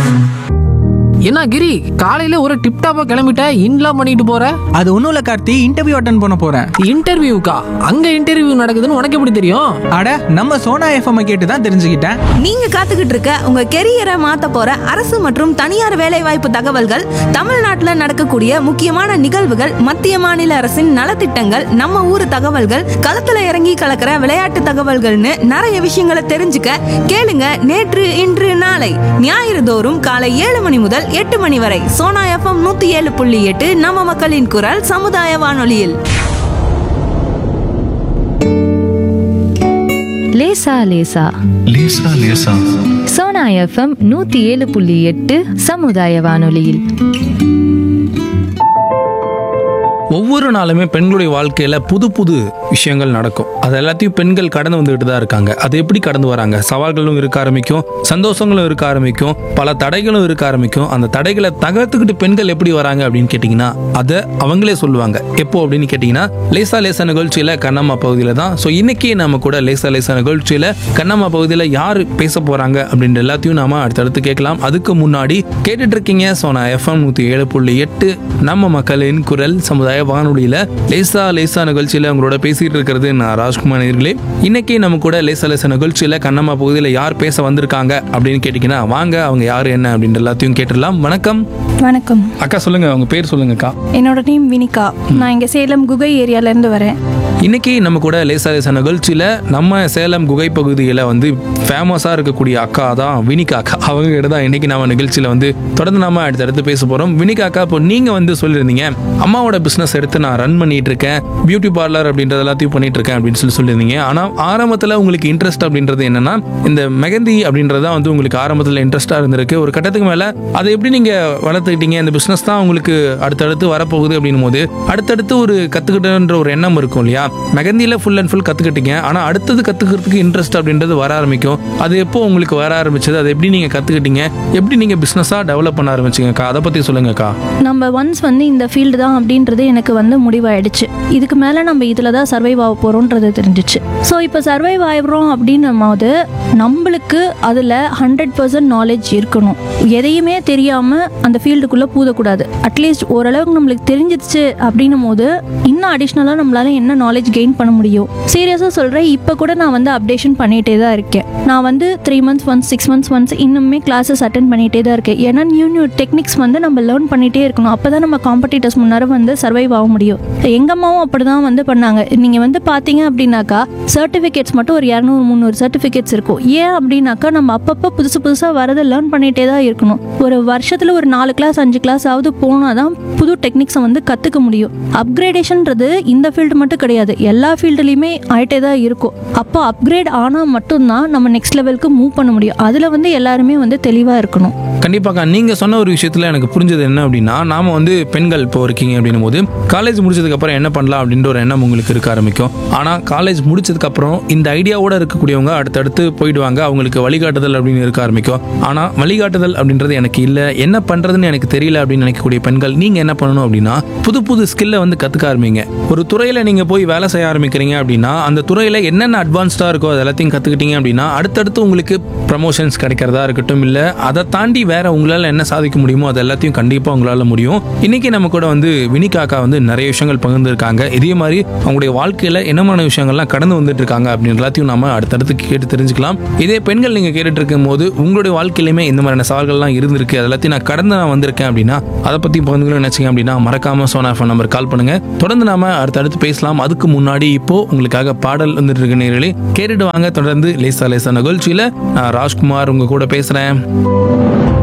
என்ன கிரி காலையில ஒரு டிப்டாப்பா கிளம்பிட்ட இன்லாம் பண்ணிட்டு போற அது ஒன்றும் இல்லை கார்த்தி இன்டர்வியூ அட்டன் பண்ண போகிறேன் இன்டர்வியூக்கா அங்க இன்டர்வியூ நடக்குதுன்னு உனக்கு எப்படி தெரியும் அட நம்ம சோனா எஃப்எம் கேட்டு தான் தெரிஞ்சுக்கிட்டேன் நீங்க காத்துக்கிட்டு இருக்க உங்க கெரியரை மாத்த போற அரசு மற்றும் தனியார் வேலைவாய்ப்பு தகவல்கள் தமிழ்நாட்டுல நடக்கக்கூடிய முக்கியமான நிகழ்வுகள் மத்திய மாநில அரசின் நலத்திட்டங்கள் நம்ம ஊர் தகவல்கள் களத்துல இறங்கி கலக்கிற விளையாட்டு தகவல்கள்னு நிறைய விஷயங்களை தெரிஞ்சுக்க கேளுங்க நேற்று இன்று நாளை ஞாயிறு தோறும் காலை ஏழு மணி முதல் எட்டு மணி வரை சோனா எஃப்எம் நூத்தி ஏழு புள்ளி எட்டு நம்ம மக்களின் குரல் சமுதாய வானொலியில் லேசா லேசா லேசா லேசா சோனா எஃப்எம் நூத்தி ஏழு புள்ளி எட்டு சமுதாய வானொலியில் ஒவ்வொரு நாளுமே பெண்களுடைய வாழ்க்கையில புது புது விஷயங்கள் நடக்கும் அது எல்லாத்தையும் பெண்கள் கடந்து வந்துகிட்டு தான் இருக்காங்க அது எப்படி கடந்து வராங்க சவால்களும் இருக்க ஆரம்பிக்கும் சந்தோஷங்களும் இருக்க ஆரம்பிக்கும் பல தடைகளும் இருக்க ஆரம்பிக்கும் அந்த தடைகளை தகர்த்துக்கிட்டு பெண்கள் எப்படி வராங்க அப்படின்னு கேட்டிங்கன்னா அதை அவங்களே சொல்லுவாங்க எப்போ அப்படின்னு கேட்டிங்கன்னா லேசா லேசா நிகழ்ச்சியில கண்ணம்மா பகுதியில தான் ஸோ இன்னைக்கு நம்ம கூட லேசா லேசா நிகழ்ச்சியில கண்ணம்மா பகுதியில் யார் பேச போறாங்க அப்படின்ற எல்லாத்தையும் நாம அடுத்தடுத்து கேட்கலாம் அதுக்கு முன்னாடி கேட்டுட்டு இருக்கீங்க சோனா எஃப்எம் நூத்தி ஏழு புள்ளி எட்டு நம்ம மக்களின் குரல் சமுதாய வானொலியில லேசா லேசா நிகழ்ச்சியில உங்களோட பேசிட்டு இருக்கிறது நான் ராஜ்குமார் நேர்களே இன்னைக்கு நம்ம கூட லேசா லேசா நிகழ்ச்சியில கண்ணம்மா பகுதியில் யார் பேச வந்திருக்காங்க அப்படின்னு கேட்டீங்கன்னா வாங்க அவங்க யார் என்ன அப்படின்ற எல்லாத்தையும் கேட்டுடலாம் வணக்கம் வணக்கம் அக்கா சொல்லுங்க உங்க பேர் சொல்லுங்கக்கா என்னோட நேம் வினிகா நான் இங்கே சேலம் குகை ஏரியாலேருந்து வரேன் இன்னைக்கு நம்ம கூட லேசா லேசா நிகழ்ச்சியில நம்ம சேலம் குகை பகுதியில் வந்து ஃபேமஸா இருக்கக்கூடிய அக்கா தான் வினிகா அக்கா அவங்க கிட்ட தான் இன்னைக்கு நம்ம நிகழ்ச்சியில வந்து தொடர்ந்து நாம அடுத்தடுத்து பேச போறோம் வினிகா அக்கா இப்போ நீங்க வந்து சொல்லியிருந்தீங்க அம்மாவோட பிசினஸ் எடுத்து நான் ரன் பண்ணிட்டு இருக்கேன் பியூட்டி பார்லர் அப்படின்றது எல்லாத்தையும் பண்ணிட்டு இருக்கேன் அப்படின்னு சொல்லி சொல்லியிருந்தீங்க ஆனா ஆரம்பத்துல உங்களுக்கு இன்ட்ரெஸ்ட் அப்படின்றது என்னன்னா இந்த மெகந்தி அப்படின்றது தான் வந்து உங்களுக்கு ஆரம்பத்துல இன்ட்ரெஸ்டா இருந்திருக்கு ஒரு கட்டத்துக்கு மேல அதை எப்படி நீங்க வளர்த்துக்கிட்டீங்க இந்த பிசினஸ் தான் உங்களுக்கு அடுத்தடுத்து வரப்போகுது அப்படின்னும் போது அடுத்தடுத்து ஒரு கத்துக்கிட்டன்ற ஒரு எண்ணம் இருக்கும் இல்லையா மெகந்தியில ஃபுல் அண்ட் ஃபுல் கத்துக்கிட்டீங்க ஆனா அடுத்தது கத்துக்கிறதுக்கு இன்ட்ரெஸ்ட் அப்படின்றது வர ஆரம்பிக்கும் அது எப்போ உங்களுக்கு வர ஆரம்பிச்சது அதை எப்படி நீங்க கத்துக்கிட்டீங்க எப்படி நீங்க பிசினஸா டெவலப் பண்ண ஆரம்பிச்சீங்கக்கா அதை பத்தி சொல்லுங்கக்கா நம்ம ஒன்ஸ் வந்து இந்த ஃபீல்டு தான் அப்படின்றது எனக்கு வந்து முடிவாயிடுச்சு இதுக்கு மேலே நம்ம இதில் தான் சர்வைவ் ஆக போகிறோன்றது தெரிஞ்சிச்சு ஸோ இப்போ சர்வைவ் ஆகிடுறோம் அப்படின்னும் போது நம்மளுக்கு அதில் ஹண்ட்ரட் பர்சன்ட் நாலேஜ் இருக்கணும் எதையுமே தெரியாமல் அந்த ஃபீல்டுக்குள்ளே பூதக்கூடாது அட்லீஸ்ட் ஓரளவுக்கு நம்மளுக்கு தெரிஞ்சிருச்சு அப்படின்னும் போது இன்னும் அடிஷ்னலாக நம்மளால என்ன நாலேஜ் கெயின் பண்ண முடியும் சீரியஸாக சொல்கிறேன் இப்போ கூட நான் வந்து அப்டேஷன் பண்ணிகிட்டே தான் இருக்கேன் நான் வந்து three months once six months once இன்னுமே கிளாஸஸ் அட்டன் பண்ணிகிட்டே தான் இருக்கேன் ஏன்னா நியூ நியூ டெக்னிக்ஸ் வந்து நம்ம லேர்ன் பண்ணிகிட்டே இருக்கணும் அப்போ தான் நம்ம காம்படிட்டர்ஸ் முன்னார வந்து சர்வைவ் ஆக முடியும் எங்கள் அம்மாவும் அப்படி தான் வந்து பண்ணாங்க நீங்கள் வந்து பார்த்தீங்க அப்படின்னாக்கா சர்டிஃபிகேட்ஸ் மட்டும் ஒரு இரநூறு முந்நூறு சர்டிஃபிகேட்ஸ் இருக்கும் ஏன் அப்படின்னாக்கா நம்ம அப்பப்போ புதுசு புதுசாக வரதை லேர்ன் பண்ணிகிட்டே தான் இருக்கணும் ஒரு வருஷத்தில் ஒரு நாலு கிளாஸ் அஞ்சு கிளாஸ் ஆகுது போனால் தான் புது டெக்னிக்ஸை வந்து கற்றுக்க முடியும் அப்கிரேடேஷன்ன்றது இந்த ஃபீல்டு மட்டும் கிடையாது எல்லா ஃபீல்டுலேயுமே ஆகிட்டே தான் இருக்கும் அப்போ அப்கிரேட் ஆனால் மட்டும்தான் நம்ம நெக்ஸ்ட் லெவலுக்கு மூவ் பண்ண முடியும் அதில் வந்து எல்லாருமே வந்து தெளிவாக இருக்கணும் கண்டிப்பாக்கா நீங்க சொன்ன ஒரு விஷயத்துல எனக்கு புரிஞ்சது என்ன அப்படின்னா நாம வந்து பெண்கள் இப்போ இருக்கீங்க அப்படின்னும் போது காலேஜ் முடிச்சதுக்கு அப்புறம் என்ன பண்ணலாம் அப்படின்ற ஒரு எண்ணம் உங்களுக்கு இருக்க ஆரம்பிக்கும் ஆனா காலேஜ் முடிச்சதுக்கு அப்புறம் இந்த ஐடியாவோட இருக்கக்கூடியவங்க அடுத்தடுத்து போயிடுவாங்க அவங்களுக்கு வழிகாட்டுதல் அப்படின்னு இருக்க ஆரம்பிக்கும் ஆனா வழிகாட்டுதல் அப்படின்றது எனக்கு இல்ல என்ன பண்றதுன்னு எனக்கு தெரியல அப்படின்னு நினைக்கக்கூடிய பெண்கள் நீங்க என்ன பண்ணணும் அப்படின்னா புது புது ஸ்கில்லை வந்து கத்துக்க ஆரம்பிங்க ஒரு துறையில நீங்க போய் வேலை செய்ய ஆரம்பிக்கிறீங்க அப்படின்னா அந்த துறையில என்னென்ன அட்வான்ஸ்டா இருக்கோ அது எல்லாத்தையும் கத்துக்கிட்டீங்க அப்படின்னா அடுத்தடுத்து உங்களுக்கு ப்ரமோஷன்ஸ் கிடைக்கிறதா இருக்கட்டும் இல்ல அதை தாண்டி வேற உங்களால என்ன சாதிக்க முடியுமோ அது எல்லாத்தையும் கண்டிப்பா உங்களால முடியும் இன்னைக்கு நம்ம கூட வந்து வினிகாக்கா வந்து நிறைய விஷயங்கள் பகிர்ந்துருக்காங்க இதே மாதிரி அவங்களுடைய வாழ்க்கையில என்னமான விஷயங்கள்லாம் கடந்து வந்துட்டு இருக்காங்க அப்படின்னு எல்லாத்தையும் நாம அடுத்தடுத்து கேட்டு தெரிஞ்சுக்கலாம் இதே பெண்கள் நீங்க கேட்டுட்டு இருக்கும் போது உங்களுடைய வாழ்க்கையிலுமே இந்த மாதிரியான சவால்கள்லாம் இருந்திருக்கு அது எல்லாத்தையும் நான் கடந்து நான் வந்திருக்கேன் அப்படின்னா அதை பத்தி பகிர்ந்துக்கணும்னு நினைச்சீங்க அப்படின்னா மறக்காம சோனா ஃபோன் நம்பர் கால் பண்ணுங்க தொடர்ந்து நாம அடுத்தடுத்து பேசலாம் அதுக்கு முன்னாடி இப்போ உங்களுக்காக பாடல் வந்துட்டு இருக்கு நேர்களே கேட்டுட்டு வாங்க தொடர்ந்து லேசா லேசா நிகழ்ச்சியில நான் ராஜ்குமார் உங்க கூட பேசுறேன்